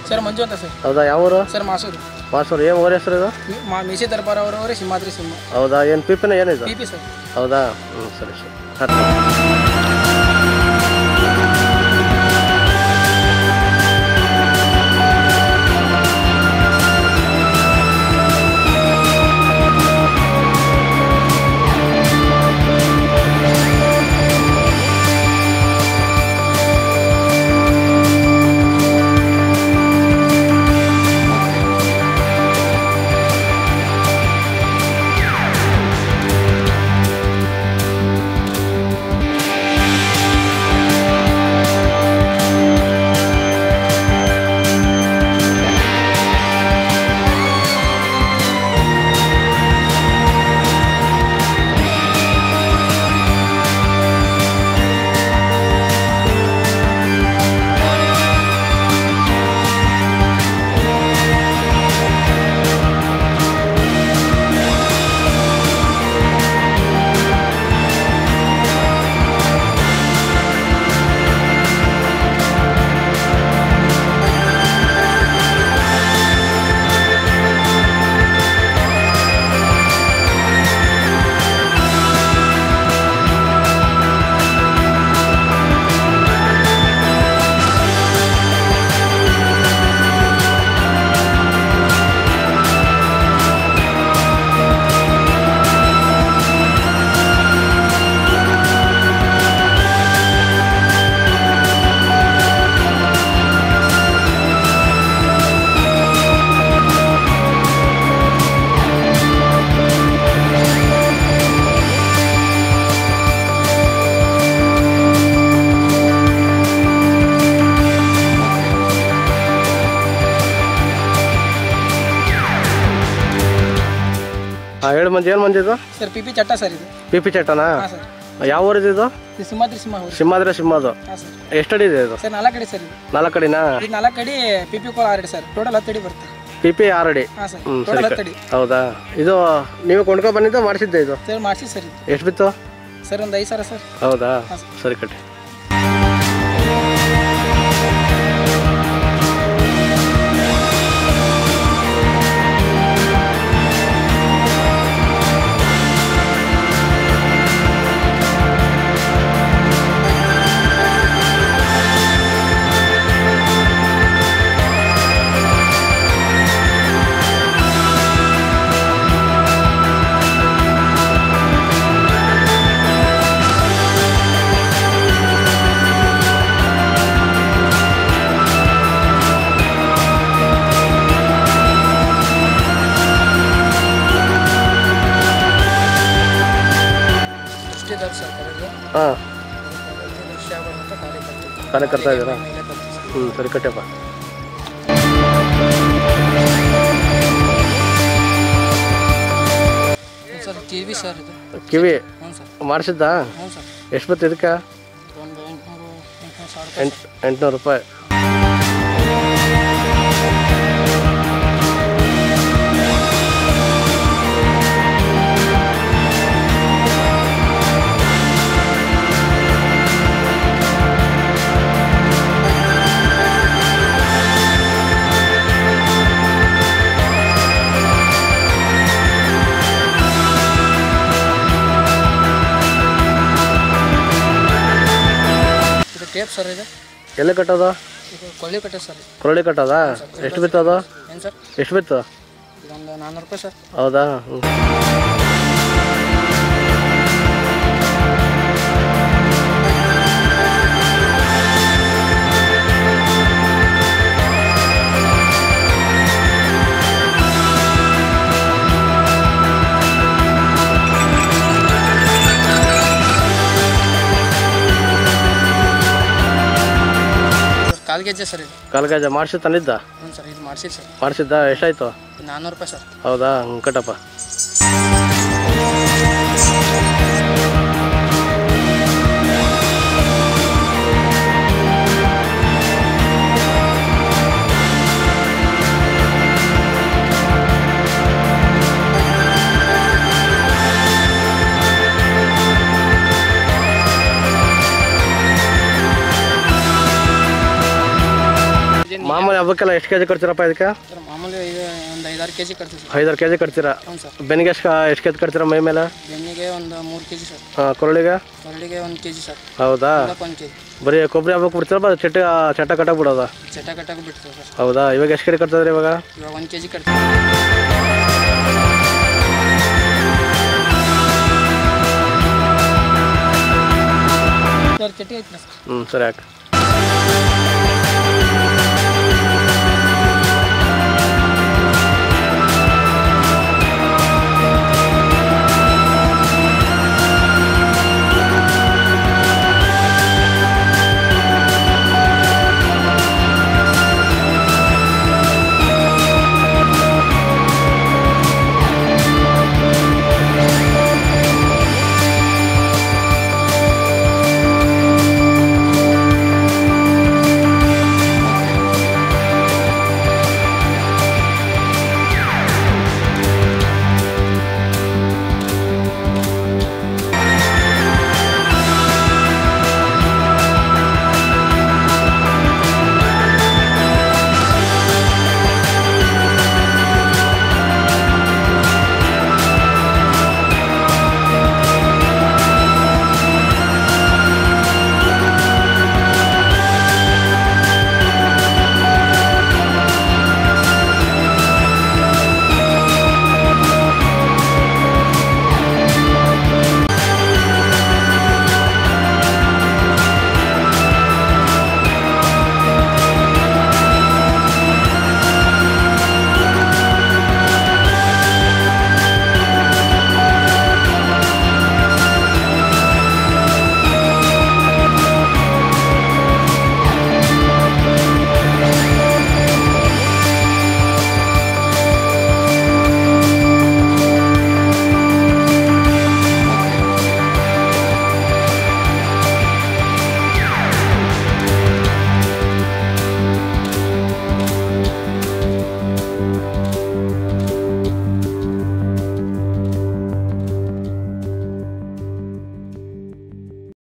sir ಮಂಜು ಅಂತ sir ಹೌದಾ ಯಾವ ಊರು ಸರ್ ಮಾಸೂರು ಮಾಸೂರು ಏನು ಊರ ಹೆಸರು ಇದು ಮಿ- ಮಾ ಮೀಸೆ ದರ್ಬಾರ್ ಅವರವರೇ ಸಿಂಹಾದ್ರಿ ಸಿಂಹ ಹೌದಾ ಏನು ಪಿಪಿನ ಏನಿದು ಪಿ ಪಿ ಸರ್ ಹೌದಾ ಹ್ಞೂ ಸರಿ ಸರಿ ಹತ್ತು ಹಾಂ ಹೇಳು ಮಂಜು ಏನು ಮಂಜು ಇದು ಸರ್ ಪಿ ಪಿ ಚಟ್ಟ ಸರ್ ಇದು ಪಿ ಪಿ ಚಟ್ಟನಾ ಹಾಂ ಸರ್ ಯಾವ ಊರಿದು ಇದು ಇದು ಸಿಂಹಾದ್ರಿ ಸಿಂಹ ಊರು ಸಿಂಹಾದ್ರೆ ಸಿಂಹದು ಹಾಂ ಸರ್ ಎಷ್ಟಡಿ ಇದೆ ಇದು ಸರ್ ನಾಲ್ಕು ಅಡಿ ಸರ್ ಇದು ನಾಲ್ಕು ಅಡಿನಾ ಇದು ನಾಲ್ಕು ಅಡಿ ಪಿ ಪಿ ಕೋಳ ಆರು ಅಡಿ ಸರ್ ಟೋಟಲ್ ಹತ್ತು ಅಡಿ ಬರುತ್ತೆ ಪಿ ಪಿ ಆರು ಅಡಿ ಹಾಂ ಸರ್ ಹ್ಞೂ ಟೋಟಲ್ ಸರಿ ಹತ್ತು ಅಡಿ ಹೌದಾ ಇದು ನೀವು ಕೊಂಡ್ಕೊ ಬಂದಿದ್ದು ಮಾಡಿಸಿದ್ದೆ ಇದು ಸರ್ ಮಾಡಿಸಿ ಸರ್ ಇದು ಎಷ್ಟು ಬಿತ್ತು ಸರ್ ಒಂದು ಐದು ಸಾವಿರ ಸರ್ ಹೌದಾ ಹಾಂ ಸರ್ ಸರಿ ಕಟ್ಟಿ ಎಷ್ಟಿದ್ದಾರೆ ಸರ್ ಕರೆದು ಹಾಂ ವರ್ಷ ಆಗೋದಂತ ಕಾರ್ಯಕರ್ತರು ಕಾಲೇ ಕರ್ತಾ ಇದ್ದೀರಾ ಇಲ್ಲೇ ಕಲ್ತು ಸರ್ ಹ್ಞೂ ಸರಿ ಕಟ್ಟಪ್ಪ ಹ್ಞೂ ಸರ್ ಟಿ ವಿ ಸರ್ ಇದು ಕಿವಿ ಹ್ಞೂ ಸರ್ ಮಾಡಿಸಿದ್ದಾ ಹ್ಞೂ ಸರ್ ಎಷ್ಟು ಬಿತ್ತು ಇದಕ್ಕೆ ಒಂದು ಎಂಟುನೂರು ಎಂಟುನೂರು ಸಾವಿರ ಎಂಟು ಎಂಟುನೂರು ರೂಪಾಯಿ ಇದು ಟೇಪ್ ಸರ್ ಇದು ಎಲ್ಲಿ ಕಟ್ಟೋದು ಇದು ಕೊಳ್ಳಿ ಕಟ್ಟೆ ಸರ್ ಕೊರಳಿ ಕಟ್ಟೋದಾ ಎಷ್ಟು ಬಿತ್ತು ಅದು ಏನು ಸರ್ ಎಷ್ಟು ಬಿತ್ತು ಇದೊಂದು ನಾನ್ನೂರು ರೂಪಾಯಿ ಸರ್ ಹೌದಾ ಹ್ಞೂ ಇದು ಕಾಲು ಗೆಜ್ಜೆ ಸರ್ ಇದು ಕಾಲ್ಗಜ ಮಾಡಿಸಿ ತಂದಿದ್ದ ಹ್ಞೂ ಸರ್ ಇದು ಮಾಡಿಸಿ ಸರ್ ಮಾಡಿಸಿದ್ದ ಎಷ್ಟಾಯ್ತು ಇದು ನಾನ್ನೂರು ರೂಪಾಯಿ ಸರ್ ಹೌದಾ ಹ್ಞೂ ಕಟ್ಟಪ್ಪ ಮಾಮೂಲಿ ಅವಕ್ಕೆಲ್ಲ ಎಷ್ಟು ಕೆ ಜಿ ಕಟ್ತೀರಪ್ಪ ಇದಕ್ಕೆ ಸರ್ ಮಾಮೂಲಿ ಇದು ಒಂದು ಐದಾರು ಕೆ ಜಿ ಕಟ್ತೀವಿ ಸರ್ ಐದಾರು ಕೆ ಜಿ ಕಟ್ತೀರಾ ಹ್ಞೂ ಸರ್ ಬೆನ್ನಿಗೆ ಎಷ್ಟು ಎಷ್ಟು ಕೆ ಜಿ ಕಟ್ತೀರಾ ಮೈ ಮೇಲೆ ಬೆನ್ನಿಗೆ ಒಂದು ಮೂರು ಕೆ ಜಿ ಸರ್ ಹಾಂ ಕೊರಳಿಗೆ ಕೊರಳಿಗೆ ಒಂದು ಕೆ ಜಿ ಸರ್ ಹೌದಾ ಅದಕ್ಕೆ ಒಂದು ಕೆ ಜಿ ಬರೀ ಕೊಬ್ಬರಿ ಹಬ್ಬಕ್ಕೆ ಬಿಡ್ತೀರಾ ಬಾ ಚಟ ಚಟ ಕಟ್ಟಕ್ಕೆ ಬಿಡೋದಾ ಚಟ ಕಟ್ಟಾಗಿ ಬಿಡ್ತೀವಿ ಸರ್ ಹೌದಾ ಇವಾಗ ಎಷ್ಟು ಕಡೆ ಕಟ್ತದ್ರಿ ಇವಾಗ ಇವಾಗ ಒಂದು ಕೆ ಜಿ ಕಟ್ತೀವಿ ಸರ್ ಚಟಿ ಐತಿಲ್ಲ ಸರ್ ಹ್ಞೂ ಸರಿ ಹಾಕಿ